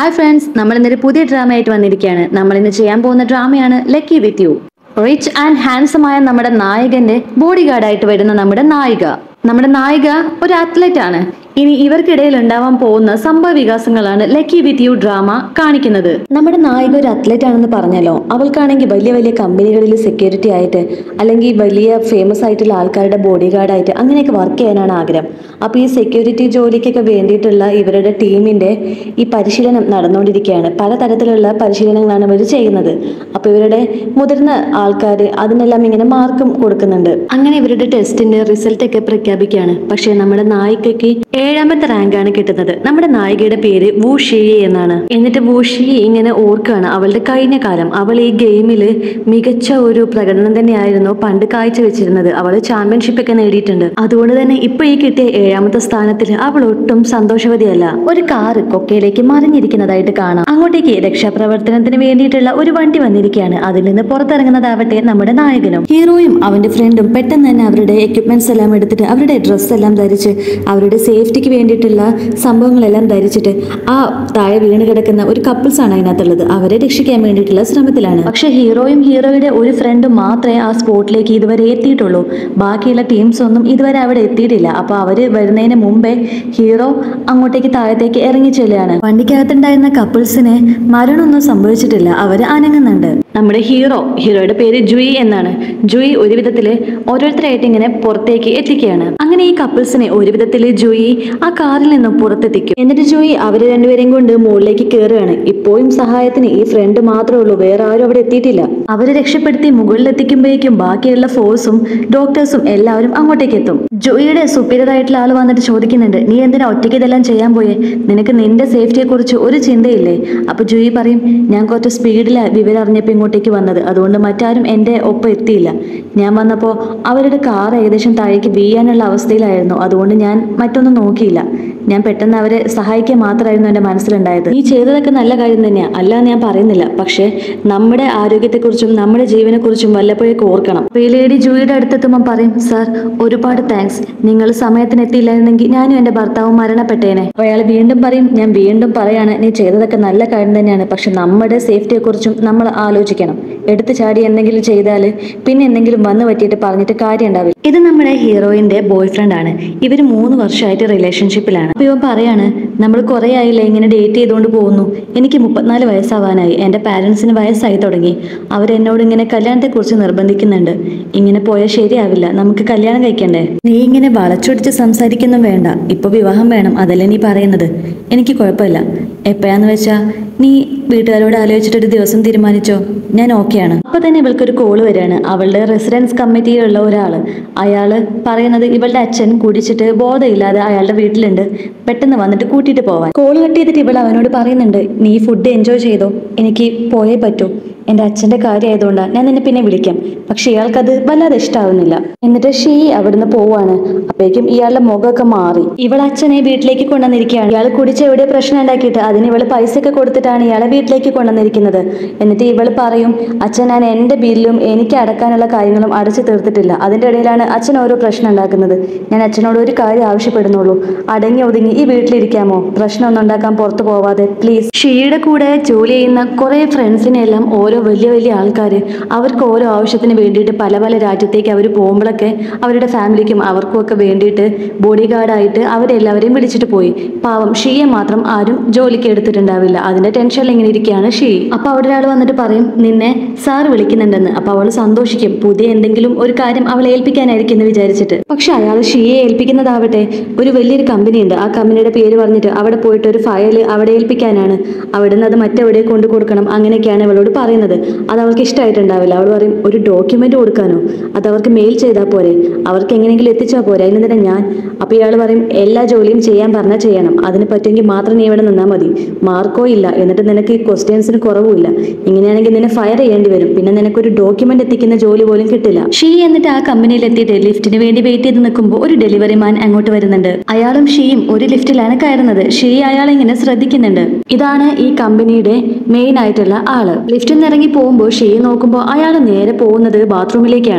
hi friends നമ്മൾ ഇന്നൊരു പുതിയ ഡ്രാമയായിട്ട് വന്നിരിക്കുകയാണ് നമ്മൾ ഇന്ന് ചെയ്യാൻ പോകുന്ന ഡ്രാമയാണ് lucky with you rich and ഹാൻസമായ നമ്മുടെ നായകന്റെ ബോഡി ഗാർഡായിട്ട് വരുന്ന നമ്മുടെ നായിക നമ്മുടെ നായിക ഒരു അത്ലറ്റ് ആണ് ഇനി ഇവർക്കിടയിൽ ഉണ്ടാവാൻ പോകുന്ന സംഭവ വികാസങ്ങളാണ് ലക്കി വിത്ത് യു ഡ്രാമ കാണിക്കുന്നത് നമ്മുടെ നായിക ഒരു അത്ലറ്റ് ആണെന്ന് പറഞ്ഞല്ലോ അവൾക്കാണെങ്കിൽ വലിയ വലിയ കമ്പനികളിൽ സെക്യൂരിറ്റി ആയിട്ട് അല്ലെങ്കിൽ വലിയ ഫേമസ് ആയിട്ടുള്ള ആൾക്കാരുടെ ബോഡി ഗാർഡായിട്ട് അങ്ങനെയൊക്കെ വർക്ക് ചെയ്യാനാണ് ആഗ്രഹം അപ്പോൾ ഈ സെക്യൂരിറ്റി ജോലിക്കൊക്കെ വേണ്ടിയിട്ടുള്ള ഇവരുടെ ടീമിന്റെ ഈ പരിശീലനം നടന്നുകൊണ്ടിരിക്കുകയാണ് പലതരത്തിലുള്ള പരിശീലനങ്ങളാണ് ഇവർ ചെയ്യുന്നത് അപ്പോൾ ഇവരുടെ മുതിർന്ന ആൾക്കാർ അതിനെല്ലാം ഇങ്ങനെ മാർക്കും കൊടുക്കുന്നുണ്ട് അങ്ങനെ ഇവരുടെ ടെസ്റ്റിന്റെ റിസൾട്ട് ഒക്കെ പ്രഖ്യാപിക്കുകയാണ് പക്ഷേ നമ്മുടെ നായികയ്ക്ക് ഏഴാമത്തെ റാങ്കാണ് കിട്ടുന്നത് നമ്മുടെ നായികയുടെ പേര് വൂഷി എന്നാണ് എന്നിട്ട് വൂഷി ഇങ്ങനെ ഓർക്കാണ് അവളുടെ കഴിഞ്ഞ കാലം അവൾ ഈ ഗെയിമിൽ മികച്ച ഒരു പ്രകടനം തന്നെയായിരുന്നു പണ്ട് കാഴ്ചവെച്ചിരുന്നത് അവൾ ചാമ്പ്യൻഷിപ്പ് ഒക്കെ നേടിയിട്ടുണ്ട് അതുകൊണ്ട് തന്നെ ഇപ്പൊ ഈ കിട്ടിയ ഏഴാമത്തെ സ്ഥാനത്തിൽ അവൾ ഒട്ടും സന്തോഷവതിയല്ല ഒരു കാറ് കൊക്കയിലേക്ക് മറിഞ്ഞിരിക്കുന്നതായിട്ട് കാണാം അങ്ങോട്ടേക്ക് രക്ഷാപ്രവർത്തനത്തിന് വേണ്ടിയിട്ടുള്ള ഒരു വണ്ടി വന്നിരിക്കുകയാണ് അതിൽ നിന്ന് പുറത്തിറങ്ങുന്നതാവട്ടെ നമ്മുടെ നായകനും ഹീറോയും അവന്റെ ഫ്രണ്ടും പെട്ടെന്ന് തന്നെ അവരുടെ എക്യുപ്മെന്റ്സ് എല്ലാം എടുത്തിട്ട് അവരുടെ ഡ്രസ്സ് എല്ലാം ധരിച്ച് അവരുടെ സേഫ്റ്റിക്ക് വേണ്ടിയിട്ടുള്ള സംഭവങ്ങളെല്ലാം ധരിച്ചിട്ട് ആ താഴെ വീണ് കിടക്കുന്ന ഒരു കപ്പിൾസ് ആണ് അതിനകത്തുള്ളത് അവരെ രക്ഷിക്കാൻ വേണ്ടിയിട്ടുള്ള ശ്രമത്തിലാണ് പക്ഷെ ഹീറോയും ഹീറോയുടെ ഒരു ഫ്രണ്ടും മാത്രമേ ആ സ്പോട്ടിലേക്ക് ഇതുവരെ എത്തിയിട്ടുള്ളൂ ബാക്കിയുള്ള ടീംസ് ഒന്നും ഇതുവരെ അവിടെ എത്തിയിട്ടില്ല അപ്പൊ അവര് വരുന്നതിന് മുമ്പേ ഹീറോ അങ്ങോട്ടേക്ക് താഴത്തേക്ക് ഇറങ്ങി ചെല്ലുകയാണ് വണ്ടിക്കകത്തുണ്ടായിരുന്ന കപ്പിൾസിന് മരണമൊന്നും സംഭവിച്ചിട്ടില്ല അവര് അനങ്ങുന്നുണ്ട് നമ്മുടെ ഹീറോ ഹീറോയുടെ പേര് ജുയി എന്നാണ് ജുയി ഒരു വിധത്തില് ഓരോരുത്തരായിട്ട് ഇങ്ങനെ പുറത്തേക്ക് എത്തിക്കുകയാണ് അങ്ങനെ ഈ കപ്പിൾസിനെ ഒരു വിധത്തില് ജുയി ആ കാറിൽ നിന്നും പുറത്തെത്തിക്കും എന്നിട്ട് ജുയി അവര് രണ്ടുപേരെയും കൊണ്ട് മുകളിലേക്ക് കയറുകയാണ് ഇപ്പോഴും സഹായത്തിന് ഈ ഫ്രണ്ട് മാത്രമേ ഉള്ളൂ വേറെ ആരും അവിടെ എത്തിയിട്ടില്ല അവരെ രക്ഷപ്പെടുത്തി മുകളിലെത്തിക്കുമ്പോഴേക്കും ബാക്കിയുള്ള ഫോഴ്സും ഡോക്ടേഴ്സും എല്ലാവരും അങ്ങോട്ടേക്ക് എത്തും ജോയിയുടെ സുപ്പീരിയർ ആയിട്ടുള്ള ആൾ വന്നിട്ട് ചോദിക്കുന്നുണ്ട് നീ എന്തിനാ ഒറ്റയ്ക്ക് ഇതെല്ലാം ചെയ്യാൻ പോയേ നിനക്ക് നിന്റെ സേഫ്റ്റിയെ കുറിച്ച് ഒരു ചിന്തയില്ലേ അപ്പൊ ജോയി പറയും ഞാൻ കുറച്ച് സ്പീഡിലാണ് വിവരം അറിഞ്ഞപ്പോൾ ഇങ്ങോട്ടേക്ക് വന്നത് അതുകൊണ്ട് മറ്റാരും എൻ്റെ ഒപ്പം എത്തിയില്ല ഞാൻ വന്നപ്പോൾ അവരുടെ കാർ ഏകദേശം താഴേക്ക് വീഴാനുള്ള അവസ്ഥയിലായിരുന്നു അതുകൊണ്ട് ഞാൻ മറ്റൊന്നും നോക്കിയില്ല ഞാൻ പെട്ടെന്ന് അവരെ സഹായിക്കാൻ മാത്രമായിരുന്നു എൻ്റെ മനസ്സിലുണ്ടായത് നീ ചെയ്തതൊക്കെ നല്ല കാര്യം തന്നെയാണ് അല്ലാന്ന് ഞാൻ പറയുന്നില്ല പക്ഷേ നമ്മുടെ ആരോഗ്യത്തെക്കുറിച്ചും നമ്മുടെ ജീവനെക്കുറിച്ചും വല്ലപ്പോഴേക്ക് ഓർക്കണം അപ്പോൾ ഈ ലേഡി ജൂയിയുടെ അടുത്തെത്തുമ്പോൾ പറയും സാർ ഒരുപാട് താങ്ക്സ് നിങ്ങൾ സമയത്തിന് എത്തിയില്ലായിരുന്നെങ്കിൽ ഞാനും എൻ്റെ ഭർത്താവും മരണപ്പെട്ടേനെ അപ്പോൾ അയാൾ വീണ്ടും പറയും ഞാൻ വീണ്ടും പറയാണ് നീ ചെയ്തതൊക്കെ നല്ല കാര്യം തന്നെയാണ് പക്ഷെ നമ്മുടെ സേഫ്റ്റിയെക്കുറിച്ചും നമ്മൾ ആലോചിക്കണം എടുത്തു ചാടി എന്തെങ്കിലും ചെയ്താൽ പിന്നെ എന്തെങ്കിലും വന്നു പറ്റിയിട്ട് പറഞ്ഞിട്ട് കാര്യം ഉണ്ടാവില്ല ഇത് നമ്മുടെ ഹീറോയിന്റെ ബോയ് ഫ്രണ്ട് ആണ് ഇവർ മൂന്ന് വർഷമായിട്ട് റിലേഷൻഷിപ്പിലാണ് അപ്പൊ ഇവൻ പറയാണ് നമ്മൾ കുറെ ആയില്ലേ ഇങ്ങനെ ഡേറ്റ് ചെയ്തുകൊണ്ട് പോകുന്നു എനിക്ക് മുപ്പത്തിനാല് വയസ്സാവാനായി എൻ്റെ പാരൻസിന് വയസ്സായി തുടങ്ങി അവരെന്നോട് ഇങ്ങനെ കല്യാണത്തെക്കുറിച്ച് നിർബന്ധിക്കുന്നുണ്ട് ഇങ്ങനെ പോയാൽ ശരിയാവില്ല നമുക്ക് കല്യാണം കഴിക്കണ്ടേ നീ ഇങ്ങനെ വളച്ചൊടിച്ച് സംസാരിക്കൊന്നും വേണ്ട ഇപ്പൊ വിവാഹം വേണം അതല്ലേ നീ പറയുന്നത് എനിക്ക് കുഴപ്പമില്ല എപ്പോഴാന്ന് വെച്ചാ നീ വീട്ടുകാരോട് ആലോചിച്ചിട്ട് ഒരു ദിവസം തീരുമാനിച്ചോ ഞാൻ ഓക്കെയാണ് അപ്പൊ തന്നെ ഇവൾക്കൊരു കോള് വരികയാണ് അവളുടെ റെസിഡൻസ് കമ്മിറ്റിയിലുള്ള ഒരാള് അയാള് പറയുന്നത് ഇവളുടെ അച്ഛൻ കുടിച്ചിട്ട് ബോധമില്ലാതെ അയാളുടെ വീട്ടിലുണ്ട് പെട്ടെന്ന് വന്നിട്ട് കൂട്ടിയിട്ട് പോവാൻ കോള് കട്ട് ചെയ്തിട്ട് ഇവൾ അവനോട് പറയുന്നുണ്ട് നീ ഫുഡ് എൻജോയ് ചെയ്തോ എനിക്ക് പോയേ പറ്റൂ എൻ്റെ അച്ഛൻ്റെ കാര്യമായതുകൊണ്ടാണ് ഞാൻ നിന്നെ പിന്നെ വിളിക്കാം പക്ഷെ ഇയാൾക്കത് വല്ലാതെ ഇഷ്ടാവുന്നില്ല എന്നിട്ട് ഷീ അവിടുന്ന് പോവാണ് അപ്പോഴേക്കും ഇയാളുടെ മുഖമൊക്കെ മാറി ഇവൾ അച്ഛനെ വീട്ടിലേക്ക് കൊണ്ടുവന്നിരിക്കുകയാണ് ഇയാൾ കുടിച്ച് എവിടെ പ്രശ്നം ഉണ്ടാക്കിയിട്ട് അതിന് ഇവള് പൈസ ഒക്കെ കൊടുത്തിട്ടാണ് ഇയാളെ വീട്ടിലേക്ക് കൊണ്ടുവന്നിരിക്കുന്നത് എന്നിട്ട് ഇവൾ പറയും അച്ഛൻ ഞാൻ എൻ്റെ ബില്ലും എനിക്ക് അടക്കാനുള്ള കാര്യങ്ങളും അടച്ചു തീർത്തിട്ടില്ല അതിൻ്റെ ഇടയിലാണ് അച്ഛൻ ഓരോ പ്രശ്നം ഉണ്ടാക്കുന്നത് ഞാൻ അച്ഛനോട് ഒരു കാര്യം ആവശ്യപ്പെടുന്നുള്ളൂ അടങ്ങി ഒതുങ്ങി ഈ വീട്ടിലിരിക്കാമോ പ്രശ്നമൊന്നും ഉണ്ടാക്കാൻ പുറത്തു പോവാതെ പ്ലീസ് ഷീയുടെ കൂടെ ജോലി ചെയ്യുന്ന കുറേ ഫ്രണ്ട്സിനെല്ലാം ഓരോ വലിയ വലിയ ആൾക്കാർ അവർക്ക് ഓരോ ആവശ്യത്തിന് വേണ്ടിയിട്ട് പല പല രാജ്യത്തേക്ക് അവർ പോകുമ്പോഴൊക്കെ അവരുടെ ഫാമിലിക്കും അവർക്കും ഒക്കെ വേണ്ടിയിട്ട് ബോഡി ഗാർഡായിട്ട് അവരെല്ലാവരെയും വിളിച്ചിട്ട് പോയി പാവം ഷീയെ മാത്രം ആരും ജോലിക്ക് എടുത്തിട്ടുണ്ടാവില്ല അതിന്റെ ടെൻഷനിൽ ഇങ്ങനെ ഇരിക്കുകയാണ് ഷീ അപ്പൊ അവിടെ ഒരാൾ വന്നിട്ട് പറയും നിന്നെ സാർ വിളിക്കുന്നുണ്ടെന്ന് അപ്പൊ അവൾ സന്തോഷിക്കും പുതിയ എന്തെങ്കിലും ഒരു കാര്യം അവളെ ഏൽപ്പിക്കാനായിരിക്കും എന്ന് വിചാരിച്ചിട്ട് പക്ഷെ അയാൾ ഷീയെ ഏൽപ്പിക്കുന്നതാവട്ടെ ഒരു വലിയൊരു കമ്പനി ഉണ്ട് ആ കമ്പനിയുടെ പേര് പറഞ്ഞിട്ട് അവിടെ പോയിട്ട് ഒരു ഫയൽ അവിടെ ഏൽപ്പിക്കാനാണ് അവിടെ നിന്ന് അത് മറ്റെവിടെ കൊണ്ടു കൊടുക്കണം അങ്ങനെയൊക്കെയാണ് ഇവളോട് പറയുന്നത് അത് അവൾക്ക് ഇഷ്ടമായിട്ടുണ്ടാവില്ല അവൾ പറയും ഒരു ഡോക്യുമെന്റ് കൊടുക്കാനോ അത് അവർക്ക് മെയിൽ ചെയ്താൽ പോരെ അവർക്ക് എങ്ങനെയെങ്കിലും എത്തിച്ചാൽ പോരെ അതിന് തന്നെ ഞാൻ അപ്പോൾ ഇയാൾ പറയും എല്ലാ ജോലിയും ചെയ്യാൻ പറഞ്ഞാൽ ചെയ്യണം അതിന് പറ്റുമെങ്കിൽ മാത്രം നീ ഇവിടെ നിന്നാൽ മതി മാർക്കോ ഇല്ല എന്നിട്ട് നിനക്ക് ഈ ക്വസ്റ്റ്യൻസിന് കുറവുമില്ല ഇങ്ങനെയാണെങ്കിൽ നിന്നെ ഫയർ ചെയ്യേണ്ടി വരും പിന്നെ നിനക്കൊരു ഡോക്യുമെന്റ് എത്തിക്കുന്ന ജോലി പോലും കിട്ടില്ല ഷീ എന്നിട്ട് ആ കമ്പനിയിൽ എത്തിയിട്ട് ലിഫ്റ്റിന് വേണ്ടി വെയിറ്റ് ചെയ്ത് നിൽക്കുമ്പോൾ ഒരു ഡെലിവറി മാൻ അങ്ങോട്ട് വരുന്നുണ്ട് അയാളും ഷീയും ഒരു ലിഫ്റ്റിലാണ് കയറുന്നത് ഷീ അയാളെ ഇങ്ങനെ ശ്രദ്ധിക്കുന്നുണ്ട് ഇതാണ് ഈ കമ്പനിയുടെ മെയിൻ ആയിട്ടുള്ള ആള് ലിഫ്റ്റിൽ നിന്ന് ഇറങ്ങി പോകുമ്പോൾ ഷീ നോക്കുമ്പോൾ അയാൾ നേരെ പോകുന്നത് ബാത്റൂമിലേക്കാണ്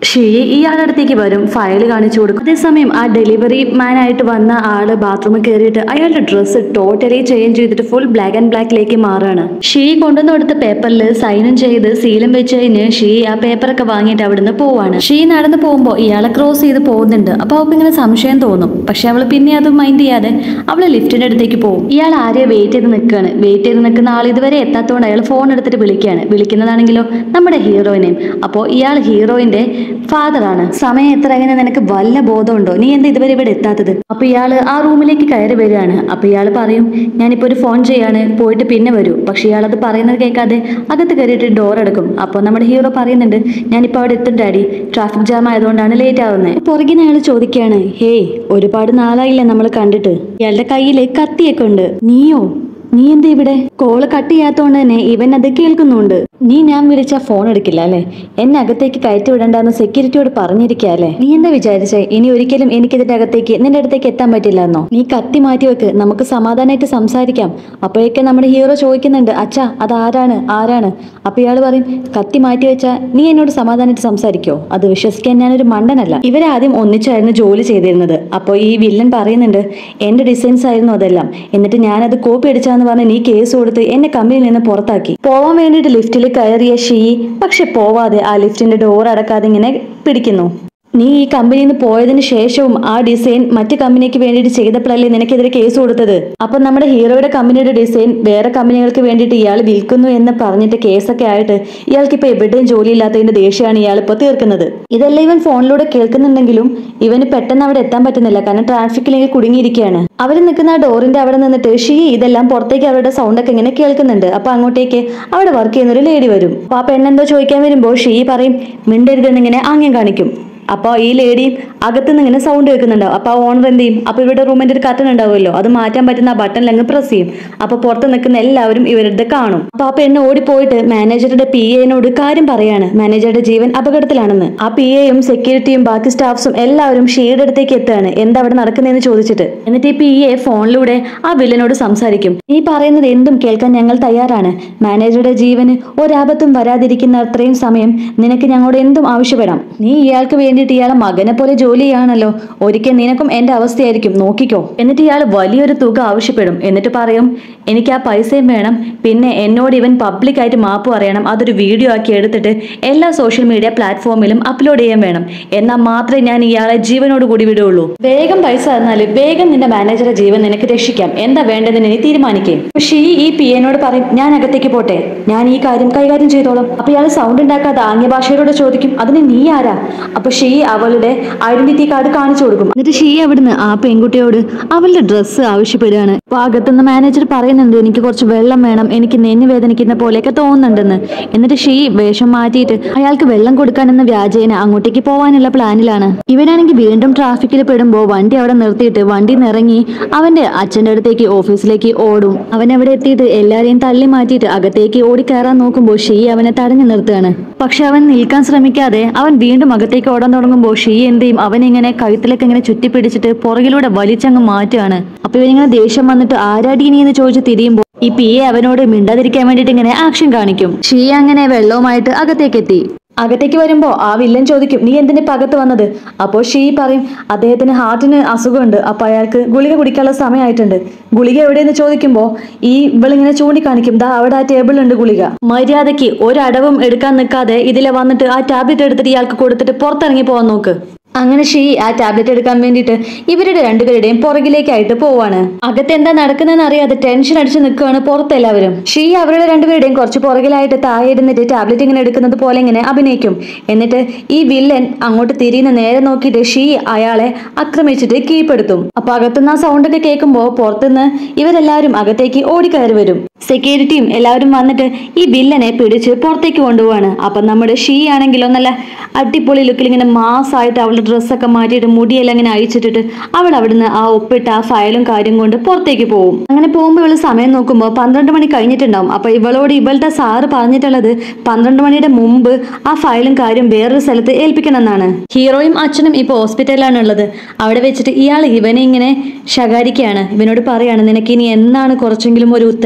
ഷീ ഇയാളുടെ അടുത്തേക്ക് വരും ഫയൽ കാണിച്ചു കൊടുക്കും അതേസമയം ആ ഡെലിവറി മാൻ ആയിട്ട് വന്ന ആള് ബാത്റൂമിൽ കയറിയിട്ട് അയാളുടെ ഡ്രസ്സ് ടോട്ടലി ചേഞ്ച് ചെയ്തിട്ട് ഫുൾ ബ്ലാക്ക് ആൻഡ് ബ്ലാക്കിലേക്ക് മാറാണ് ഷീ കൊണ്ടുവന്ന് കൊടുത്ത പേപ്പറിൽ സൈനും ചെയ്ത് സീലും വെച്ച് കഴിഞ്ഞ് ഷീ ആ പേപ്പറൊക്കെ വാങ്ങിയിട്ട് അവിടുന്ന് പോവാണ് ഷീ നടന്നു പോകുമ്പോൾ ഇയാളെ ക്രോസ് ചെയ്ത് പോകുന്നുണ്ട് അപ്പൊ അവൾക്ക് ഇങ്ങനെ സംശയം തോന്നും പക്ഷെ അവൾ പിന്നെ അത് മൈൻഡ് ചെയ്യാതെ അവള് ലിഫ്റ്റിന്റെ അടുത്തേക്ക് പോകും ഇയാൾ ആരെയോ വെയിറ്റ് ചെയ്ത് നിൽക്കുകയാണ് വെയിറ്റ് ചെയ്ത് നിൽക്കുന്ന ആൾ ഇതുവരെ എത്താത്തതുകൊണ്ട് അയാൾ ഫോൺ എടുത്തിട്ട് വിളിക്കുകയാണ് വിളിക്കുന്നതാണെങ്കിലോ നമ്മുടെ ഹീറോയിനെയും അപ്പോൾ ഇയാൾ ഹീറോയിന്റെ ഫാദറാണ് സമയം എത്ര എങ്ങനെ നിനക്ക് വല്ല ബോധമുണ്ടോ നീ എന്താ ഇതുവരെ ഇവിടെ എത്താത്തത് അപ്പൊ ഇയാള് ആ റൂമിലേക്ക് കയറി വരികയാണ് അപ്പൊ ഇയാൾ പറയും ഞാനിപ്പോ ഒരു ഫോൺ ചെയ്യാണ് പോയിട്ട് പിന്നെ വരൂ പക്ഷെ ഇയാൾ അത് പറയുന്നത് കേൾക്കാതെ അകത്ത് കയറിയിട്ട് ഡോർ എടുക്കും അപ്പോൾ നമ്മുടെ ഹീറോ പറയുന്നുണ്ട് ഞാനിപ്പോ അവിടെ എത്തും ഡാഡി ട്രാഫിക് ജാം ആയതുകൊണ്ടാണ് ലേറ്റ് ആവുന്നത് പുറകിന് അയാൾ ചോദിക്കുകയാണ് ഹേയ് ഒരുപാട് നാളായില്ലേ നമ്മൾ കണ്ടിട്ട് ഇയാളുടെ കയ്യില് കത്തിയൊക്കെ ഉണ്ട് നീയോ നീ എന്താ ഇവിടെ കോള് കട്ട് ചെയ്യാത്തോണ്ട് തന്നെ ഇവൻ അത് കേൾക്കുന്നുണ്ട് നീ ഞാൻ വിളിച്ച ഫോൺ എടുക്കില്ല അല്ലേ എന്നെ അകത്തേക്ക് കയറ്റി വിടണ്ടെന്ന് സെക്യൂരിറ്റിയോട് പറഞ്ഞിരിക്കുക അല്ലേ നീ എന്താ വിചാരിച്ചേ ഇനി ഒരിക്കലും എനിക്ക് ഇതിന്റെ അകത്തേക്ക് നിന്റെ അടുത്തേക്ക് എത്താൻ പറ്റില്ലെന്നോ നീ കത്തി മാറ്റി വെക്ക് നമുക്ക് സമാധാനമായിട്ട് സംസാരിക്കാം അപ്പോഴേക്കെ നമ്മുടെ ഹീറോ ചോദിക്കുന്നുണ്ട് അച്ഛാ അത് ആരാണ് ആരാണ് അപ്പൊ ഇയാൾ പറയും കത്തി മാറ്റി വെച്ചാ നീ എന്നോട് സമാധാനമായിട്ട് സംസാരിക്കോ അത് വിശ്വസിക്കാൻ ഞാനൊരു മണ്ടനല്ല ഇവരാദ്യം ഒന്നിച്ചായിരുന്നു ജോലി ചെയ്തിരുന്നത് അപ്പോൾ ഈ വില്ലൻ പറയുന്നുണ്ട് എന്റെ ഡിസൈൻസ് ആയിരുന്നു അതെല്ലാം എന്നിട്ട് ഞാനത് കോപ്പി അടിച്ചാന്ന് പറഞ്ഞ് നീ കേസ് കൊടുത്ത് എന്നെ കമ്പനിയിൽ നിന്ന് പുറത്താക്കി പോവാൻ വേണ്ടിയിട്ട് ലിഫ്റ്റിൽ കയറിയ ഷീ പക്ഷെ പോവാതെ ആ ലിഫ്റ്റിന്റെ ഡോർ അടക്കാതെ ഇങ്ങനെ പിടിക്കുന്നു നീ ഈ കമ്പനിയിൽ നിന്ന് പോയതിനു ശേഷവും ആ ഡിസൈൻ മറ്റു കമ്പനിക്ക് വേണ്ടിയിട്ട് ചെയ്തപ്പോഴല്ലേ നിനക്കെതിരെ കേസ് കൊടുത്തത് അപ്പൊ നമ്മുടെ ഹീറോയുടെ കമ്പനിയുടെ ഡിസൈൻ വേറെ കമ്പനികൾക്ക് വേണ്ടിയിട്ട് ഇയാൾ വിൽക്കുന്നു എന്ന് പറഞ്ഞിട്ട് കേസൊക്കെ ആയിട്ട് ഇയാൾക്ക് ഇപ്പൊ എവിടെയും ജോലി ഇല്ലാത്തതിന്റെ ദേഷ്യമാണ് ഇയാൾ ഇപ്പൊ തീർക്കുന്നത് ഇതെല്ലാം ഇവൻ ഫോണിലൂടെ കേൾക്കുന്നുണ്ടെങ്കിലും ഇവന് പെട്ടെന്ന് അവിടെ എത്താൻ പറ്റുന്നില്ല കാരണം ട്രാഫിക്കിലേക്ക് കുടുങ്ങിയിരിക്കുകയാണ് അവർ നിൽക്കുന്ന ആ ഡോറിന്റെ അവിടെ നിന്നിട്ട് ഷീ ഇതെല്ലാം പുറത്തേക്ക് അവരുടെ സൗണ്ട് ഒക്കെ ഇങ്ങനെ കേൾക്കുന്നുണ്ട് അപ്പൊ അങ്ങോട്ടേക്ക് അവിടെ വർക്ക് ചെയ്യുന്ന ഒരു ലേഡി വരും അപ്പൊ ആ പെണ്ണെന്തോ ചോദിക്കാൻ വരുമ്പോൾ ഷീ പറയും മിണ്ടരുതെന്നിങ്ങനെ ആംഗ്യം കാണിക്കും അപ്പോൾ ഈ ലേഡി അകത്തുനിന്ന് ഇങ്ങനെ സൗണ്ട് കേൾക്കുന്നുണ്ടാവും അപ്പോൾ ആ ഓണർ എന്ത് ചെയ്യും അപ്പോൾ ഇവിടെ റൂമിന്റെ ഒരു കട്ടൺ ഉണ്ടാവുമല്ലോ അത് മാറ്റാൻ പറ്റുന്ന ആ ബട്ടണിൽ അങ്ങ് പ്രസ് ചെയ്യും അപ്പോൾ പുറത്ത് നിൽക്കുന്ന എല്ലാവരും ഇവരുടെ കാണും അപ്പോൾ ആ പെണ്ണ് ഓടിപ്പോയിട്ട് മാനേജറുടെ പി എനോട് കാര്യം പറയാണ് മാനേജറുടെ ജീവൻ അപകടത്തിലാണെന്ന് ആ പി എയും സെക്യൂരിറ്റിയും ബാക്കി സ്റ്റാഫ്സും എല്ലാവരും ഷീയുടെ അടുത്തേക്ക് എത്തുകയാണ് എന്താ അവിടെ നടക്കുന്നതെന്ന് ചോദിച്ചിട്ട് എന്നിട്ട് ഈ പി എ ഫോണിലൂടെ ആ വില്ലനോട് സംസാരിക്കും നീ പറയുന്നത് എന്തും കേൾക്കാൻ ഞങ്ങൾ തയ്യാറാണ് മാനേജറുടെ ജീവന് ഒരാപത്തും വരാതിരിക്കുന്ന അത്രയും സമയം നിനക്ക് ഞങ്ങളോട് എന്തും ആവശ്യപ്പെടാം നീ ഇയാൾക്ക് വേണ്ടിയിട്ട് ഇയാളെ മകനെ പോലെ ജോലി ചെയ്യാണല്ലോ ഒരിക്കൽ നിനക്കും എന്റെ അവസ്ഥയായിരിക്കും നോക്കിക്കോ എന്നിട്ട് ഇയാൾ വലിയൊരു തുക ആവശ്യപ്പെടും എന്നിട്ട് പറയും എനിക്ക് ആ പൈസയും വേണം പിന്നെ എന്നോട് ഇവൻ പബ്ലിക്കായിട്ട് മാപ്പ് പറയണം അതൊരു വീഡിയോ ആക്കി എടുത്തിട്ട് എല്ലാ സോഷ്യൽ മീഡിയ പ്ലാറ്റ്ഫോമിലും അപ്ലോഡ് ചെയ്യാൻ വേണം എന്നാൽ മാത്രമേ ഞാൻ ഇയാളെ ജീവനോട് കൂടി വിടുള്ളൂ വേഗം പൈസ തന്നാല് വേഗം നിന്റെ മാനേജറെ ജീവൻ നിനക്ക് രക്ഷിക്കാം എന്താ വേണ്ടതെന്ന് നീ തീരുമാനിക്കേ ഷീ ഈ പി എന്നോട് പറയും ഞാൻ അകത്തേക്ക് പോട്ടെ ഞാൻ ഈ കാര്യം കൈകാര്യം ചെയ്തോളാം അപ്പൊ ഇയാൾ സൗണ്ട് ഉണ്ടാക്കാതെ ആംഗ്യഭാഷയോട് ചോദിക്കും അതിന് നീ ആരാ അപ്പൊ ഷീ അവളുടെ ഐഡന്റിറ്റി കാർഡ് കാണിച്ചു കൊടുക്കും എന്നിട്ട് ഷീ അവിടുന്ന് ആ പെൺകുട്ടിയോട് അവളുടെ ഡ്രസ്സ് ആവശ്യപ്പെടുകയാണ് അപ്പൊ അകത്തുനിന്ന് മാനേജർ പറയുന്നുണ്ട് എനിക്ക് കുറച്ച് വെള്ളം വേണം എനിക്ക് നെഞ്ഞു വേദനിക്കുന്ന പോലെയൊക്കെ തോന്നുന്നുണ്ടെന്ന് എന്നിട്ട് ഷീ വേഷം മാറ്റിയിട്ട് അയാൾക്ക് വെള്ളം കൊടുക്കാനെന്ന വ്യാജേന അങ്ങോട്ടേക്ക് പോവാനുള്ള പ്ലാനിലാണ് ഇവനാണെങ്കിൽ വീണ്ടും ട്രാഫിക്കിൽ പെടുമ്പോൾ വണ്ടി അവിടെ നിർത്തിയിട്ട് വണ്ടി നിറങ്ങി അവന്റെ അച്ഛന്റെ അടുത്തേക്ക് ഓഫീസിലേക്ക് ഓടും അവൻ അവിടെ എത്തിയിട്ട് എല്ലാരെയും തള്ളി മാറ്റിയിട്ട് അകത്തേക്ക് ഓടിക്കയറാൻ നോക്കുമ്പോൾ ഷീ അവനെ തടഞ്ഞു നിർത്തുകയാണ് പക്ഷെ അവൻ നിൽക്കാൻ ശ്രമിക്കാതെ അവൻ വീണ്ടും അകത്തേക്ക് ഓടാൻ തുടങ്ങുമ്പോൾ ഷീ എന്ത് ചെയ്യും അവനിങ്ങനെ കഴുത്തിലൊക്കെ ഇങ്ങനെ ചുറ്റിപ്പിടിച്ചിട്ട് പുറകിലൂടെ വലിച്ചങ്ങ് മാറ്റുകയാണ് അപ്പൊ ഇവനിങ്ങനെ ദേഷ്യം വന്നിട്ട് ആരാടി നീ എന്ന് ചോദിച്ച് തിരിയുമ്പോൾ ഈ പി എ അവനോട് മിണ്ടാതിരിക്കാൻ വേണ്ടിയിട്ട് ഇങ്ങനെ ആക്ഷൻ കാണിക്കും ഷീ അങ്ങനെ വെള്ളവുമായിട്ട് അകത്തേക്ക് എത്തി അകത്തേക്ക് വരുമ്പോ ആ വില്ലൻ ചോദിക്കും നീ എന്തിനാ ഇപ്പൊ അകത്ത് വന്നത് അപ്പോൾ ഷീ പറയും അദ്ദേഹത്തിന് ഹാർട്ടിന് അസുഖമുണ്ട് അപ്പൊ അയാൾക്ക് ഗുളിക കുടിക്കാനുള്ള സമയമായിട്ടുണ്ട് ഗുളിക എവിടെയെന്ന് ചോദിക്കുമ്പോൾ ഈ ഇവളിങ്ങനെ ചൂണ്ടിക്കാണിക്കും ദാ അവിടെ ആ ടേബിളിലുണ്ട് ഗുളിക മര്യാദയ്ക്ക് ഒരടവും എടുക്കാൻ നിൽക്കാതെ ഇതിലെ വന്നിട്ട് ആ ടാബ്ലറ്റ് എടുത്തിട്ട് ഇയാൾക്ക് കൊടുത്തിട്ട് പുറത്തിറങ്ങി പോവാൻ നോക്ക് അങ്ങനെ ഷീ ആ ടാബ്ലറ്റ് എടുക്കാൻ വേണ്ടിയിട്ട് ഇവരുടെ രണ്ടുപേരുടെയും പുറകിലേക്കായിട്ട് പോവാണ് അകത്ത് എന്താ നടക്കുന്നതെന്ന് അറിയാതെ ടെൻഷൻ അടിച്ച് നിൽക്കുകയാണ് പുറത്ത് എല്ലാവരും ഷീ അവരുടെ രണ്ടുപേരുടെയും കുറച്ച് പുറകിലായിട്ട് താഴെ ഇരുന്നിട്ട് ടാബ്ലറ്റ് ഇങ്ങനെ എടുക്കുന്നത് പോലെ ഇങ്ങനെ അഭിനയിക്കും എന്നിട്ട് ഈ വില്ലൻ അങ്ങോട്ട് തിരിയുന്ന നേരെ നോക്കിയിട്ട് ഷീ അയാളെ ആക്രമിച്ചിട്ട് കീഴ്പ്പെടുത്തും അപ്പൊ അകത്തുനിന്ന് ആ സൗണ്ട് ഒക്കെ കേൾക്കുമ്പോൾ പുറത്തുനിന്ന് ഇവരെല്ലാവരും അകത്തേക്ക് ഓടിക്കയറി വരും സെക്യൂരിറ്റിയും എല്ലാവരും വന്നിട്ട് ഈ വില്ലനെ പിടിച്ച് പുറത്തേക്ക് കൊണ്ടുപോവാണ് അപ്പൊ നമ്മുടെ ഷീ ആണെങ്കിലോ നല്ല അടിപൊളി ലുക്കിൽ ഇങ്ങനെ മാസമായിട്ട് അവളുടെ ഡ്രസ്സൊക്കെ മാറ്റിയിട്ട് മുടിയെല്ലാം ഇങ്ങനെ അഴിച്ചിട്ടിട്ട് അവൾ അവിടുന്ന് ആ ഒപ്പിട്ട ആ ഫയലും കാര്യം കൊണ്ട് പുറത്തേക്ക് പോകും അങ്ങനെ പോകുമ്പോൾ ഇവള് സമയം നോക്കുമ്പോൾ പന്ത്രണ്ട് മണി കഴിഞ്ഞിട്ടുണ്ടാവും അപ്പൊ ഇവളോട് ഇവളുടെ സാറ് പറഞ്ഞിട്ടുള്ളത് പന്ത്രണ്ട് മണിയുടെ മുമ്പ് ആ ഫയലും കാര്യം വേറൊരു സ്ഥലത്ത് ഏൽപ്പിക്കണമെന്നാണ് ഹീറോയും അച്ഛനും ഇപ്പോൾ ഹോസ്പിറ്റലിലാണ് ഉള്ളത് അവിടെ വെച്ചിട്ട് ഇയാൾ ഇവനെ ഇങ്ങനെ ശകാരിക്കുകയാണ് ഇവനോട് പറയാണ് നിനക്ക് ഇനി എന്നാണ് കുറച്ചെങ്കിലും ഒരു ഉത്തരവാദിത്ത ബോധം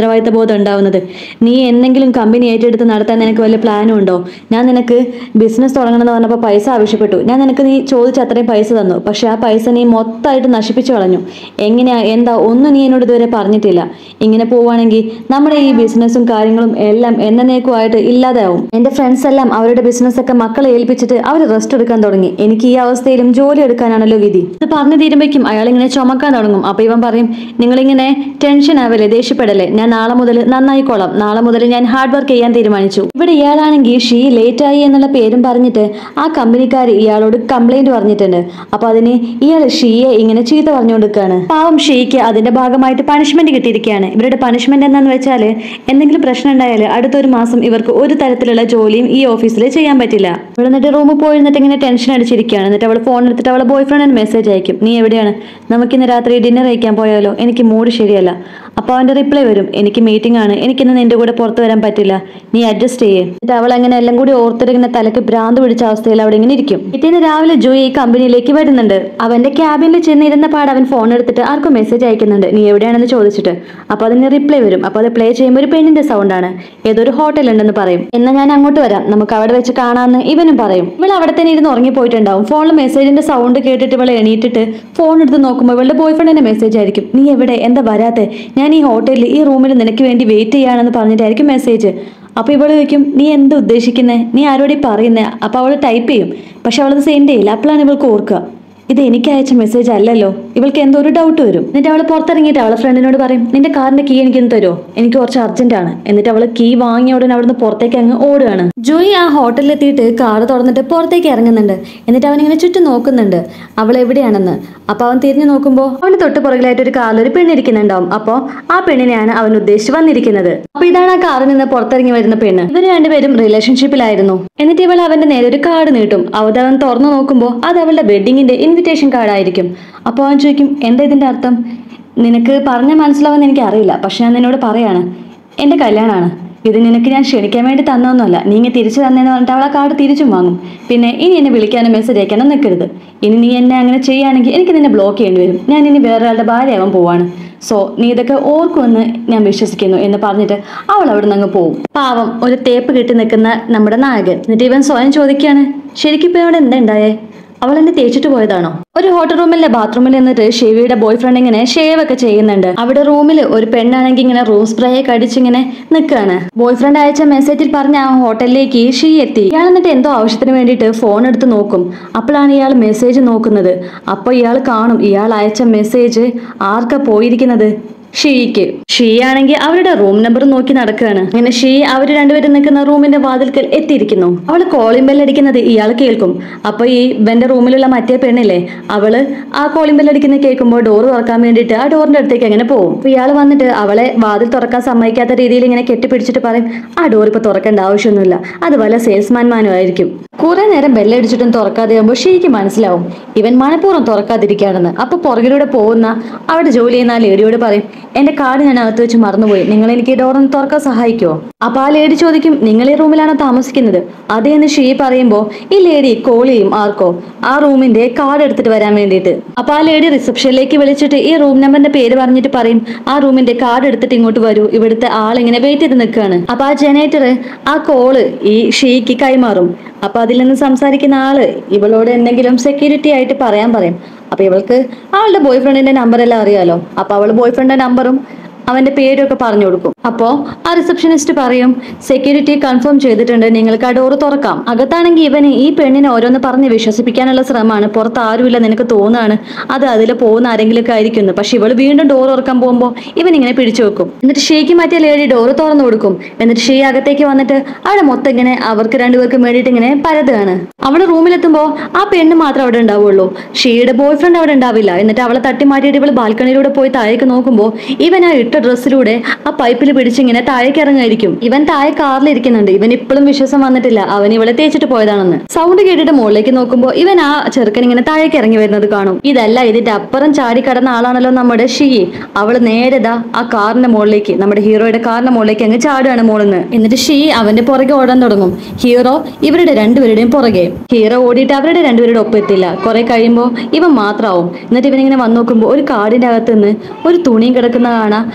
ബോധം ഉണ്ടാവുന്നത് നീ എന്തെങ്കിലും കമ്പനി ഏറ്റെടുത്ത് നടത്താൻ നിനക്ക് വല്ല പ്ലാനും ഉണ്ടോ ഞാൻ നിനക്ക് ബിസിനസ് തുടങ്ങണമെന്ന് പറഞ്ഞപ്പോൾ പൈസ ആവശ്യപ്പെട്ടു ഞാൻ നിനക്ക് നീ ചോദിച്ച അത്രയും പൈസ തന്നു പക്ഷെ ആ പൈസ നീ മൊത്തമായിട്ട് നശിപ്പിച്ചു കളഞ്ഞു എങ്ങനെയാ എന്താ ഒന്നും നീ എന്നോട് ഇതുവരെ പറഞ്ഞിട്ടില്ല ഇങ്ങനെ പോവുകയാണെങ്കിൽ നമ്മുടെ ഈ ബിസിനസ്സും കാര്യങ്ങളും എല്ലാം എന്നേക്കുമായിട്ട് ഇല്ലാതാവും എന്റെ ഫ്രണ്ട്സ് എല്ലാം അവരുടെ ബിസിനസ് ഒക്കെ മക്കളെ ഏൽപ്പിച്ചിട്ട് അവർ റെസ്റ്റ് എടുക്കാൻ തുടങ്ങി എനിക്ക് ഈ അവസ്ഥയിലും ജോലി എടുക്കാനാണല്ലോ വിധി ഇത് പറഞ്ഞു തീരുമ്പോഴേക്കും അയാൾ ഇങ്ങനെ ചുമക്കാൻ തുടങ്ങും അപ്പൊ ഇവൻ പറയും നിങ്ങളിങ്ങനെ ടെൻഷൻ ആവല്ലേ ദേഷ്യപ്പെടല്ലേ ഞാൻ നാളെ മുതൽ നന്നായിക്കോളാം നാളെ മുതൽ ഞാൻ ഹാർഡ് വർക്ക് ചെയ്യാൻ തീരുമാനിച്ചു ഇവിടെ ഇയാളാണെങ്കിൽ ഷീ ലേറ്റ് ആയി എന്നുള്ള പേരും പറഞ്ഞിട്ട് ആ കമ്പനിക്കാർ ഇയാളോട് കംപ്ലൈന്റ് പറഞ്ഞിട്ടുണ്ട് അപ്പൊ അതിന് ഇയാൾ ഷീയെ ഇങ്ങനെ ചീത്ത പറഞ്ഞുകൊടുക്കുകയാണ് പാവം ഷീക്ക് അതിന്റെ ഭാഗമായിട്ട് പണിഷ്മെന്റ് കിട്ടിയിരിക്കുകയാണ് ഇവരുടെ പണിഷ്മെന്റ് എന്താന്ന് വെച്ചാൽ എന്തെങ്കിലും പ്രശ്നം ഉണ്ടായാൽ അടുത്തൊരു മാസം ഇവർക്ക് ഒരു തരത്തിലുള്ള ജോലിയും ഈ ഓഫീസിൽ ചെയ്യാൻ പറ്റില്ല ഇവിടെ നിന്നിട്ട് റൂമിൽ പോയി നിന്നിട്ട് ഇങ്ങനെ ടെൻഷൻ അടിച്ചിരിക്കുകയാണ് എന്നിട്ട് അവൾ ഫോൺ എടുത്തിട്ട് അവളെ ബോയ് ഫ്രണ്ടിന് മെസ്സേജ് അയക്കും നീ എവിടെയാണ് നമുക്കിന്ന് രാത്രി ഡിന്നർ കഴിക്കാൻ പോയാലോ എനിക്ക് മൂഡ് ശരിയല്ല അപ്പോൾ അവന്റെ റിപ്ലൈ വരും എനിക്ക് മീറ്റിംഗ് ആണ് എനിക്കിന്ന് നിന്റെ കൂടെ പുറത്തു വരാൻ പറ്റില്ല നീ അഡ്ജസ്റ്റ് ചെയ്യേ എന്നിട്ട് അവൾ അങ്ങനെ എല്ലാം കൂടി ഓർത്തിട്ട് ഇങ്ങനെ തലക്ക് ഭ്രാന്ത് പിടിച്ച അവസ്ഥയിൽ അവിടെ ഇങ്ങനെ ഇരിക്കും പിറ്റേന്ന് രാവിലെ ജോയി ഈ കമ്പനിയിലേക്ക് വരുന്നുണ്ട് അവന്റെ ക്യാബിനിൽ ചെന്നിരുന്ന പാട് അവൻ ഫോൺ എടുത്തിട്ട് ആർക്കും മെസ്സേജ് അയക്കുന്നുണ്ട് നീ എവിടെയാണെന്ന് ചോദിച്ചിട്ട് അപ്പൊ അതിന് റിപ്ലൈ വരും അപ്പൊ അത് പ്ലേ ചെയ്യുമ്പോൾ ഒരു പെണ്ണിന്റെ സൗണ്ട് ആണ് ഏതൊരു ഹോട്ടൽ ഉണ്ടെന്ന് പറയും എന്നാ ഞാൻ അങ്ങോട്ട് വരാം നമുക്ക് അവിടെ വെച്ച് കാണാമെന്ന് ഇവനും പറയും ഇവൾ അവിടെ തന്നെ ഇരുന്ന് ഉറങ്ങിപ്പോയിട്ടുണ്ടാവും ഫോണിൽ മെസ്സേജിന്റെ സൗണ്ട് കേട്ടിട്ട് ഇവൾ എണീറ്റിട്ട് ഫോൺ എടുത്ത് നോക്കുമ്പോൾ ഇവളുടെ ബോയ് ഫ്രണ്ടിന്റെ മെസ്സേജ് ആയിരിക്കും നീ എവിടെ എന്താ വരാത്തെ ഞാൻ ഈ ഹോട്ടലിൽ ഈ റൂമിൽ നിനക്ക് വേണ്ടി വെയിറ്റ് ചെയ്യാണെന്ന് പറഞ്ഞിട്ടായിരിക്കും മെസ്സേജ് അപ്പൊ ഇവള് ചോദിക്കും നീ എന്ത് ഉദ്ദേശിക്കുന്നേ നീ ആരോടി പറയുന്നേ അപ്പൊ അവള് ടൈപ്പ് ചെയ്യും പക്ഷെ അവളത് സെൻഡ് ചെയ്യില്ല അപ്പോഴാണ് ഇവൾക്ക് ഓർക്കുക ഇത് എനിക്ക് അയച്ച മെസ്സേജ് അല്ലല്ലോ ഇവൾക്ക് എന്തോ ഒരു ഡൗട്ട് വരും എന്നിട്ട് അവൾ പുറത്തിറങ്ങിയിട്ട് അവളെ ഫ്രണ്ടിനോട് പറയും നിന്റെ കാറിന്റെ കീ എനിക്കൊന്ന് തരുമോ എനിക്ക് കുറച്ച് അർജന്റ് ആണ് എന്നിട്ട് അവള് കീ വാങ്ങിയ ഉടനെ അവിടുന്ന് പുറത്തേക്ക് അങ്ങ് ഓടുകയാണ് ജോയി ആ ഹോട്ടലിൽ എത്തിയിട്ട് കാറ് തുറന്നിട്ട് പുറത്തേക്ക് ഇറങ്ങുന്നുണ്ട് എന്നിട്ട് അവൻ ഇങ്ങനെ ചുറ്റും നോക്കുന്നുണ്ട് അവൾ എവിടെയാണെന്ന് അപ്പൊ അവൻ തിരിഞ്ഞു നോക്കുമ്പോൾ അവന് തൊട്ട് പുറകിലായിട്ട് ഒരു കാറിൽ ഒരു പെണ്ണിരിക്കുന്നുണ്ടാവും അപ്പോ ആ പെണ്ണിനെയാണ് അവൻ ഉദ്ദേശിച്ച് വന്നിരിക്കുന്നത് അപ്പൊ ഇതാണ് ആ കാറിൽ നിന്ന് പുറത്തിറങ്ങി വരുന്ന പെണ്ണ് ഇവര് രണ്ടുപേരും റിലേഷൻഷിപ്പിലായിരുന്നു എന്നിട്ട് ഇവൾ അവന്റെ നേരെ ഒരു കാർഡ് നീട്ടും അത് അവൻ തുറന്നു നോക്കുമ്പോൾ അത് അവളുടെ വെഡിങ്ങിന്റെ ഇൻവിറ്റേഷൻ കാർഡ് ആയിരിക്കും അപ്പോൾ അവൻ ചോദിക്കും എന്താ ഇതിന്റെ അർത്ഥം നിനക്ക് പറഞ്ഞ മനസ്സിലാവുമെന്ന് എനിക്ക് അറിയില്ല പക്ഷെ ഞാൻ നിന്നോട് പറയാണ് എന്റെ കല്യാണമാണ് ഇത് നിനക്ക് ഞാൻ ക്ഷണിക്കാൻ വേണ്ടി തന്നൊന്നുമല്ല നീ ഇങ്ങനെ തിരിച്ചു തന്നേന്ന് പറഞ്ഞിട്ട് അവൾ ആ കാർഡ് തിരിച്ചും വാങ്ങും പിന്നെ ഇനി എന്നെ വിളിക്കാനും മെസ്സേജ് അയക്കാനോ നിൽക്കരുത് ഇനി നീ എന്നെ അങ്ങനെ ചെയ്യുകയാണെങ്കിൽ എനിക്ക് നിന്നെ ബ്ലോക്ക് ചെയ്യേണ്ടി വരും ഞാൻ ഇനി വേറെ ആളുടെ ഭാര്യയാവാൻ പോവാണ് സോ നീ ഇതൊക്കെ ഓർക്കുമെന്ന് ഞാൻ വിശ്വസിക്കുന്നു എന്ന് പറഞ്ഞിട്ട് അവൾ അവിടെ നിന്ന് അങ്ങ് പോവും പാവം ഒരു തേപ്പ് കെട്ടി നിൽക്കുന്ന നമ്മുടെ നായകൻ എന്നിട്ട് ഇവൻ സ്വയം ചോദിക്കുകയാണ് ശരിക്കും ഇപ്പൊ അവിടെ എന്താ ഉണ്ടായേ അവൾ എന്നെ തേച്ചിട്ട് പോയതാണോ ഒരു ഹോട്ടൽ റൂമിലെ ബാത്റൂമിൽ നിന്നിട്ട് ഷേവിയുടെ ബോയ് ഫ്രണ്ട് ഇങ്ങനെ ഷേവ് ഒക്കെ ചെയ്യുന്നുണ്ട് അവിടെ റൂമിൽ ഒരു പെണ്ണാണെങ്കിൽ ഇങ്ങനെ റൂം സ്പ്രേ ഒക്കെ അടിച്ചിങ്ങനെ നിൽക്കുകയാണ് ബോയ് ഫ്രണ്ട് അയച്ച മെസ്സേജിൽ പറഞ്ഞ ആ ഹോട്ടലിലേക്ക് ഷീ എത്തി ഇയാൾ എന്നിട്ട് എന്തോ ആവശ്യത്തിന് വേണ്ടിയിട്ട് ഫോൺ എടുത്ത് നോക്കും അപ്പോഴാണ് ഇയാൾ മെസ്സേജ് നോക്കുന്നത് അപ്പോൾ ഇയാൾ കാണും ഇയാൾ അയച്ച മെസ്സേജ് ആർക്കാ പോയിരിക്കുന്നത് ഷീക്ക് ഷീ ആണെങ്കിൽ അവരുടെ റൂം നമ്പർ നോക്കി നടക്കുകയാണ് അങ്ങനെ ഷീ അവർ രണ്ടുപേരും നിൽക്കുന്ന റൂമിന്റെ വാതിൽക്കൽ എത്തിയിരിക്കുന്നു അവള് കോളിംഗ് ബെൽ അടിക്കുന്നത് ഇയാൾ കേൾക്കും അപ്പൊ ഈ ഇവന്റെ റൂമിലുള്ള മറ്റേ പെണ്ണില്ലേ അവള് ആ കോളിംഗ് ബെൽ അടിക്കുന്ന കേൾക്കുമ്പോൾ ഡോർ തുറക്കാൻ വേണ്ടിയിട്ട് ആ ഡോറിന്റെ അടുത്തേക്ക് അങ്ങനെ പോകും അപ്പൊ ഇയാൾ വന്നിട്ട് അവളെ വാതിൽ തുറക്കാൻ സമ്മതിക്കാത്ത രീതിയിൽ ഇങ്ങനെ കെട്ടിപ്പിടിച്ചിട്ട് പറയും ആ ഡോർ ഇപ്പൊ തുറക്കേണ്ട ആവശ്യമൊന്നുമില്ല അത് വല്ല സെയിൽസ്മാൻമാനും ആയിരിക്കും കുറെ നേരം ബെല്ലടിച്ചിട്ടും തുറക്കാതെ ആകുമ്പോൾ ഷീക്ക് മനസ്സിലാവും ഇവൻ മനഃപൂർവ്വം തുറക്കാതിരിക്കുകയാണെന്ന് അപ്പൊ പുറകിലൂടെ പോകുന്ന അവിടെ ജോലി ചെയ്യുന്ന ആ ലേഡിയോട് പറയും എന്റെ കാർഡ് ഞാൻ അകത്ത് വെച്ച് മറന്നുപോയി നിങ്ങൾ എനിക്ക് ഈ ഡോർ ഒന്ന് തുറക്കാൻ സഹായിക്കുമോ അപ്പൊ ആ ലേഡി ചോദിക്കും നിങ്ങൾ ഈ റൂമിലാണോ താമസിക്കുന്നത് അതേ എന്ന് ഷീ പറയുമ്പോ ഈ ലേഡി കോൾ ചെയ്യും ആർക്കോ ആ റൂമിന്റെ കാർഡ് എടുത്തിട്ട് വരാൻ വേണ്ടിയിട്ട് അപ്പൊ ആ ലേഡി റിസപ്ഷനിലേക്ക് വിളിച്ചിട്ട് ഈ റൂം നമ്പറിന്റെ പേര് പറഞ്ഞിട്ട് പറയും ആ റൂമിന്റെ കാർഡ് എടുത്തിട്ട് ഇങ്ങോട്ട് വരൂ ഇവിടുത്തെ ആളിങ്ങനെ വെയിറ്റ് ചെയ്ത് നിൽക്കുകയാണ് അപ്പൊ ആ ജനറേറ്റർ ആ കോള് ഈ ഷീക്ക് കൈമാറും അപ്പൊ അതിൽ നിന്ന് സംസാരിക്കുന്ന ആള് ഇവളോട് എന്തെങ്കിലും സെക്യൂരിറ്റി ആയിട്ട് പറയാൻ പറയും അപ്പൊ ഇവൾക്ക് ആളുടെ ബോയ് ഫ്രണ്ടിന്റെ നമ്പർ എല്ലാം അറിയാലോ അപ്പൊ അവള് ബോയ് ഫ്രണ്ടിന്റെ നമ്പറും അവന്റെ പേരും ഒക്കെ പറഞ്ഞു കൊടുക്കും അപ്പോ ആ റിസപ്ഷനിസ്റ്റ് പറയും സെക്യൂരിറ്റി കൺഫേം ചെയ്തിട്ടുണ്ട് നിങ്ങൾക്ക് ആ ഡോറ് തുറക്കാം അകത്താണെങ്കിൽ ഇവന് ഈ പെണ്ണിനെ ഓരോന്ന് പറഞ്ഞ് വിശ്വസിപ്പിക്കാനുള്ള ശ്രമമാണ് പുറത്ത് ആരുമില്ല നിനക്ക് തോന്നുകയാണ് അത് അതിൽ പോകുന്ന ആരെങ്കിലുമൊക്കെ ആയിരിക്കുന്നു പക്ഷെ ഇവള് വീണ്ടും ഡോർ തുറക്കാൻ പോകുമ്പോൾ ഇവൻ ഇങ്ങനെ പിടിച്ചു വെക്കും എന്നിട്ട് ഷീക്ക് മാറ്റിയ ലേഡി ഡോറ് തുറന്നു കൊടുക്കും എന്നിട്ട് ഷീ അകത്തേക്ക് വന്നിട്ട് അവിടെ മൊത്തം ഇങ്ങനെ അവർക്ക് രണ്ടുപേർക്കും വേണ്ടിയിട്ട് ഇങ്ങനെ പരതുകയാണ് അവള് റൂമിലെത്തുമ്പോൾ ആ പെണ്ണ് മാത്രം അവിടെ ഉണ്ടാവുള്ളൂ ഷീയുടെ ബോയ് ഫ്രണ്ട് അവിടെ ഉണ്ടാവില്ല എന്നിട്ട് അവളെ തട്ടി മാറ്റിയിട്ട് ഇവള് ബാൽക്കണിയിലൂടെ പോയി താഴേക്ക് നോക്കുമ്പോൾ ഇവൻ ആ ഇട്ട ഡ്രസ്സിലൂടെ ആ പൈപ്പിൽ പിടിച്ച് ഇങ്ങനെ താഴേക്ക് ഇറങ്ങായിരിക്കും ഇവൻ താഴെ കാറിൽ ഇരിക്കുന്നുണ്ട് ഇവൻ ഇപ്പോഴും വിശ്വാസം വന്നിട്ടില്ല അവൻ ഇവളെ തേച്ചിട്ട് പോയതാണെന്ന് സൗണ്ട് കേട്ടിട്ട് മുകളിലേക്ക് നോക്കുമ്പോൾ ഇവൻ ആ ചെറുക്കൻ ഇങ്ങനെ താഴേക്ക് ഇറങ്ങി വരുന്നത് കാണും ഇതല്ല ഇതിന്റെ അപ്പുറം ചാടി കടന്ന ആളാണല്ലോ നമ്മുടെ ഷീ അവള് നേരെതാ ആ കാറിന്റെ മുകളിലേക്ക് നമ്മുടെ ഹീറോയുടെ കാറിന്റെ മുകളിലേക്ക് അങ്ങ് ചാടുകയാണ് മോളിന്ന് എന്നിട്ട് ഷീ അവന്റെ പുറകെ ഓടാൻ തുടങ്ങും ഹീറോ ഇവരുടെ രണ്ടുപേരുടെയും പുറകെ ഹീറോ ഓടിയിട്ട് അവരുടെ രണ്ടുപേരുടെ ഒപ്പം എത്തില്ല കുറെ കഴിയുമ്പോൾ ഇവൻ മാത്രമാവും എന്നിട്ട് ഇവനിങ്ങനെ വന്ന് നോക്കുമ്പോൾ ഒരു കാടിന്റെ അകത്ത് നിന്ന് ഒരു തുണിയും കിടക്കുന്ന കാണാം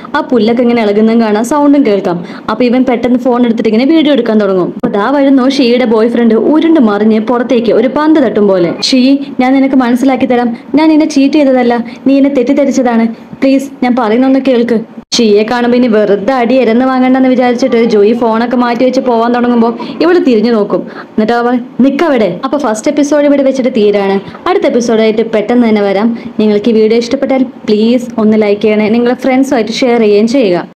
ആ പുല്ലൊക്കെ ഇങ്ങനെ ഇളകുന്നതും കാണാം സൗണ്ടും കേൾക്കാം അപ്പൊ ഇവൻ പെട്ടെന്ന് ഫോൺ എടുത്തിട്ട് ഇങ്ങനെ വീഡിയോ എടുക്കാൻ തുടങ്ങും അപ്പൊ ദാ വരുന്നു ഷീയുടെ ബോയ് ഫ്രണ്ട് ഉരുണ്ട് മറിഞ്ഞ് പുറത്തേക്ക് ഒരു പന്ത് തട്ടും പോലെ ഷീ ഞാൻ നിനക്ക് മനസ്സിലാക്കി തരാം ഞാൻ നിന്നെ ചീറ്റ് ചെയ്തതല്ല നീ എന്നെ തെറ്റിദ്ധരിച്ചതാണ് പ്ലീസ് ഞാൻ പറയുന്നൊന്ന് കേൾക്ക് ഷീയെ കാണുമ്പോ ഇനി വെറുതെ അടി എരന്ന് വാങ്ങണ്ടെന്ന് വിചാരിച്ചിട്ട് ജോയി ഫോണൊക്കെ മാറ്റി വെച്ച് പോവാൻ തുടങ്ങുമ്പോൾ ഇവള് തിരിഞ്ഞു നോക്കും എന്നിട്ട് അവൾ നിക്കവിടെ അപ്പൊ ഫസ്റ്റ് എപ്പിസോഡ് ഇവിടെ വെച്ചിട്ട് തീരാണ് അടുത്ത എപ്പിസോഡായിട്ട് പെട്ടെന്ന് തന്നെ വരാം നിങ്ങൾക്ക് ഈ വീഡിയോ ഇഷ്ടപ്പെട്ടാൽ പ്ലീസ് ഒന്ന് ലൈക്ക് ചെയ്യണേ നിങ്ങളെ ഫ്രണ്ട്സുമായിട്ട് ഷെയർ ചെയ്യുകയും ചെയ്യുക